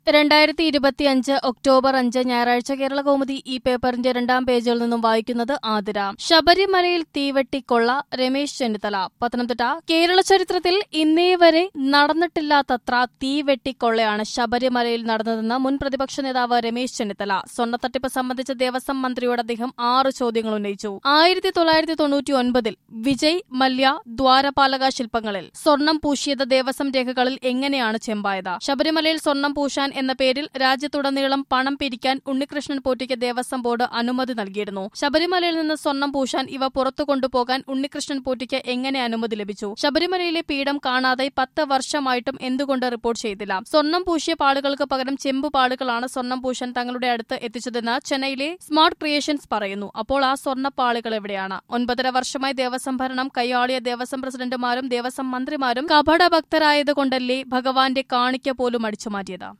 രണ്ടായിരത്തി ഇരുപത്തിയഞ്ച് ഒക്ടോബർ അഞ്ച് ഞായറാഴ്ച കേരള കൗമുദി ഈ പേപ്പറിന്റെ രണ്ടാം പേജിൽ നിന്നും വായിക്കുന്നത് ആതിര ശബരിമലയിൽ തീവെട്ടിക്കൊള്ള രമേശ് ചെന്നിത്തല പത്തനംതിട്ട കേരള ചരിത്രത്തിൽ ഇന്നേ വരെ നടന്നിട്ടില്ലാത്തത്ര തീവെട്ടിക്കൊള്ളയാണ് ശബരിമലയിൽ നടന്നതെന്ന് മുൻ പ്രതിപക്ഷ നേതാവ് രമേശ് ചെന്നിത്തല സ്വർണ്ണത്തട്ടിപ്പ് സംബന്ധിച്ച് ദേവസ്വം മന്ത്രിയോട് അദ്ദേഹം ആറ് ചോദ്യങ്ങൾ ഉന്നയിച്ചു ആയിരത്തി തൊള്ളായിരത്തി തൊണ്ണൂറ്റി ഒൻപതിൽ വിജയ് മല്യ ദ്വാരപാലക ശില്പങ്ങളിൽ സ്വർണം പൂശിയത് ദേവസ്വം രേഖകളിൽ എങ്ങനെയാണ് ചെമ്പായത് ശബരിമലയിൽ സ്വർണം പൂശാൻ എന്ന പേരിൽ രാജ്യത്തുടനീളം പണം പിരിക്കാൻ ഉണ്ണികൃഷ്ണൻ പോറ്റിക്ക് ദേവസ്വം ബോർഡ് അനുമതി നൽകിയിരുന്നു ശബരിമലയിൽ നിന്ന് സ്വർണം പൂശാൻ ഇവ പുറത്തു കൊണ്ടുപോകാൻ ഉണ്ണികൃഷ്ണൻ പോറ്റിക്ക് എങ്ങനെ അനുമതി ലഭിച്ചു ശബരിമലയിലെ പീഠം കാണാതെ പത്ത് വർഷമായിട്ടും എന്തുകൊണ്ട് റിപ്പോർട്ട് ചെയ്തില്ല സ്വർണം പൂശിയ പാടുകൾക്ക് പകരം ചെമ്പ് പാടുകളാണ് സ്വർണം പൂശാൻ തങ്ങളുടെ അടുത്ത് എത്തിച്ചതെന്ന് ചെന്നൈയിലെ സ്മാർട്ട് ക്രിയേഷൻസ് പറയുന്നു അപ്പോൾ ആ സ്വർണ്ണ പാളുകൾ എവിടെയാണ് ഒൻപതര വർഷമായി ദേവസ്വം ഭരണം കൈയാളിയ ദേവസ്വം പ്രസിഡന്റുമാരും ദേവസ്വം മന്ത്രിമാരും കപടഭക്തരായതുകൊണ്ടല്ലേ ഭഗവാന്റെ കാണിക്ക പോലും അടിച്ചുമാറ്റിയത്